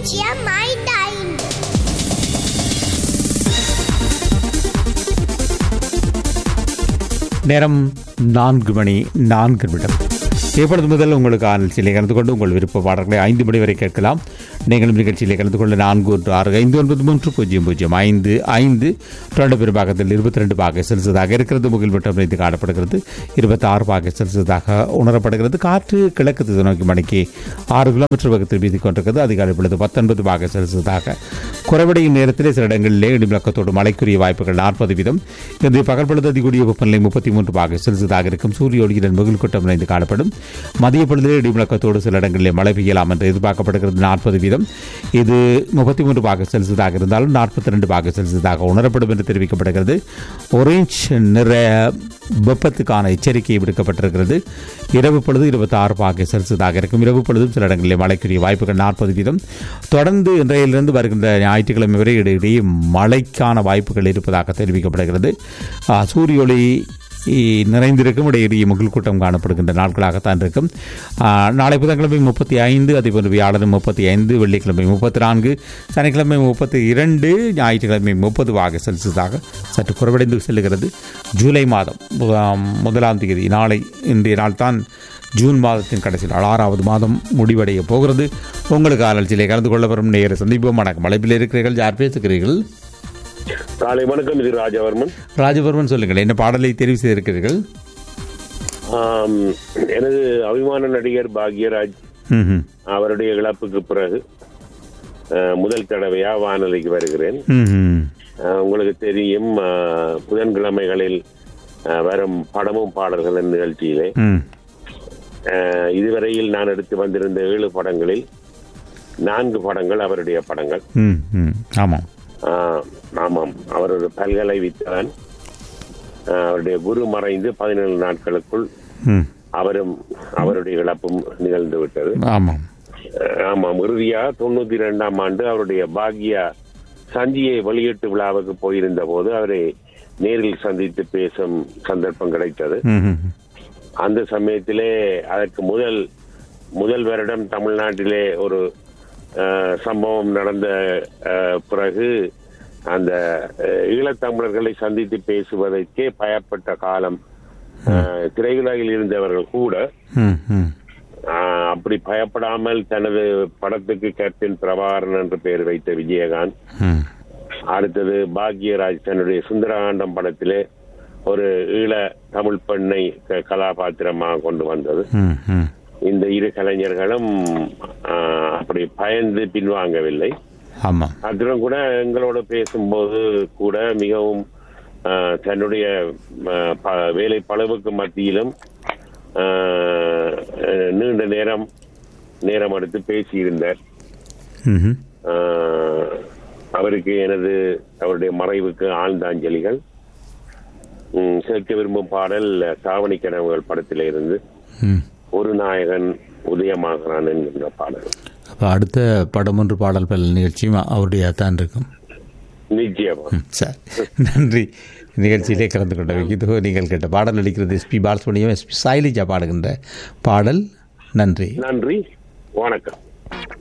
பூஜ்ஜியம் ஐந்து ஐந்து நேரம் நான்கு மணி நான்கு நிமிடம் இப்பொழுது முதல் உங்களுக்கு நிகழ்ச்சியில் கலந்து கொண்டு உங்கள் விருப்ப பாடல்களை ஐந்து மணி வரை கேட்கலாம் நீங்களும் நிகழ்ச்சியில் கலந்து கொள்ள நான்கு ஒன்று ஆறு ஐந்து ஒன்பது மூன்று பூஜ்ஜியம் பூஜ்ஜியம் ஐந்து ஐந்து தொடர்ந்து பெரும்பாகத்தில் இருபத்தி ரெண்டு பாக செல்சியஸாக இருக்கிறது முகில் வட்டம் வைத்து காணப்படுகிறது இருபத்தி ஆறு பாக செல்சியஸாக உணரப்படுகிறது காற்று கிழக்கு திசை நோக்கி மணிக்கு ஆறு கிலோமீட்டர் வேகத்தில் வீசிக் கொண்டிருக்கிறது அதிகாலை பொழுது பத்தொன்பது பாக செல்சியஸாக குறைவடையும் நேரத்திலே சில இடங்களிலே இடிமுழக்கத்தோடு மழைக்குரிய வாய்ப்புகள் நாற்பது வீதம் இன்று பகல் பொழுது அதிகூடிய வெப்பநிலை முப்பத்தி மூன்று பாக செல்சியஸாக இருக்கும் சூரிய ஒளியுடன் முகில் கூட்டம் நிறைந்து காணப்படும் மதிய பொழுதிலே இடிமுழக்கத்தோடு சில இடங்களிலே மழை பெய்யலாம் என்று எதிர்பார்க்கப்படுகிறது நாற்பது வீதம் இது முப்பத்தி மூன்று பாக செல்சியஸாக இருந்தாலும் நாற்பத்தி ரெண்டு பாக செல்சியஸாக உணரப்படும் என்று தெரிவிக்கப்படுகிறது ஒரேஞ்ச் நிற வெப்பத்துக்கான எச்சரிக்கை விடுக்கப்பட்டிருக்கிறது இரவு பொழுது இருபத்தி ஆறு பாக செல்சியஸாக இருக்கும் இரவு பொழுதும் சில இடங்களிலே மழைக்குரிய வாய்ப்புகள் நாற்பது வீதம் தொடர்ந்து இன்றையிலிருந்து வருகின்ற ஞாயிற்றுக்கிழமை வரை இடையிடையே மழைக்கான வாய்ப்புகள் இருப்பதாக தெரிவிக்கப்படுகிறது ஆ, சூரிய ஒளி இ, நிறைந்திருக்கும் இடையிடையே முகில் கூட்டம் காணப்படுகின்ற நாட்களாகத்தான் இருக்கும் ஆ, நாளை புதன்கிழமை முப்பத்தி ஐந்து அதேபோன்று வியாழன் முப்பத்தி ஐந்து வெள்ளிக்கிழமை முப்பத்தி நான்கு சனிக்கிழமை முப்பத்தி இரண்டு ஞாயிற்றுக்கிழமை முப்பது வாக செல்சியஸாக சற்று குறைவடைந்து செல்லுகிறது ஜூலை மாதம் ஆம், முதலாம் தேதி நாளை இன்றைய நாள் தான் ஜூன் மாதத்தின் கடைசி நாள் ஆறாவது மாதம் முடிவடைய போகிறது உங்களுக்கு ஆராய்ச்சியிலே கலந்து கொள்ள வரும் நேர சந்திப்போம் வணக்கம் அழைப்பில் இருக்கிறீர்கள் யார் பேசுகிறீர்கள் காலை வணக்கம் இது ராஜவர்மன் ராஜபர்மன் சொல்லுங்கள் என்ன பாடலை தெரிவு செய்திருக்கிறீர்கள் ஆம், எனது அபிமான நடிகர் பாக்யராஜ் ம்ஹும். அவருடைய இழப்புக்கு பிறகு அஹ், முதல் தடவையா வானொலிக்கு வருகிறேன் ம்ஹும். அஹ், உங்களுக்கு தெரியும் அஹ், புதன்கிழமைகளில் அஹ், வரும் படமும் பாடல்கள் என்ற நிகழ்ச்சியிலே ம். அஹ், இதுவரையில் நான் எடுத்து வந்திருந்த ஏழு படங்களில் நான்கு படங்கள் அவருடைய படங்கள் ம், ம். ஆமாம் ஆஹ், ஆமாம் அவர் ஒரு பல்கலை வித்தவன் ஆஹ், அவருடைய குரு மறைந்து பதினேழு நாட்களுக்குள் ம். அவரும் அவருடைய இழப்பும் நிகழ்ந்து விட்டது ஆமாம் ஆஹ், ஆமாம் இறுதியா தொண்ணூத்தி இரண்டாம் ஆண்டு அவருடைய பாக்யா சஞ்சியை வெளியீட்டு விழாவுக்கு போயிருந்த போது அவரை நேரில் சந்தித்து பேசும் சந்தர்ப்பம் கிடைத்தது ம்ஹும். அந்த சமயத்திலே அதற்கு முதல் முதல் வருடம் தமிழ்நாட்டிலே ஒரு அஹ், சம்பவம் நடந்த அஹ், பிறகு அந்த அஹ், ஈழத்தமிழர்களை சந்தித்து பேசுவதற்கே பயப்பட்ட காலம் அஹ், திரையுலகில் இருந்தவர்கள் கூட ம், ம். அஹ், அப்படி பயப்படாமல் தனது படத்துக்கு கேப்டன் பிரபாகரன் என்று பெயர் வைத்த விஜயகாந்த் ம். அடுத்தது பாக்யராஜ் தன்னுடைய சுந்தரகாண்டம் படத்திலே ஒரு ஈழ தமிழ் பெண்ணை க- கதாபாத்திரமாக கொண்டு வந்தது ம், ம். இந்த இரு கலைஞர்களும் ஆஹ், அப்படி பயந்து பின்வாங்கவில்லை ஆமாம் அத்துடன் கூட எங்களோட பேசும்போது கூட மிகவும் ஆஹ், தன்னுடைய ஆஹ், ப- வேலை பளவுக்கு மத்தியிலும் ஆஹ், நீண்ட நேரம் நேரம் எடுத்து பேசியிருந்தார் ம்ஹும். ஆஹ், அவருக்கு எனது அவருடைய மறைவுக்கு ஆழ்ந்த அஞ்சலிகள் ம், சேர்க்க விரும்பும் பாடல் சாவணி கனவுகள் படத்திலே இருந்து ம். ஒரு நாயகன் உதயமாகிறான் என்கின்ற பாடல் அப்போ அடுத்த படம் ஒன்று பாடல் பல நிகழ்ச்சியும் அவருடைய தான் இருக்கும் நிச்சயமா ம், சரி நன்றி நிகழ்ச்சியிலே கலந்து கொண்டவைக்கு இதோ நீங்கள் கேட்ட பாடல் அளிக்கிறது எஸ்பி பாலசுப்ரமணியம் எஸ்பி சாய்லிஜா பாடுகின்ற பாடல் நன்றி நன்றி வணக்கம்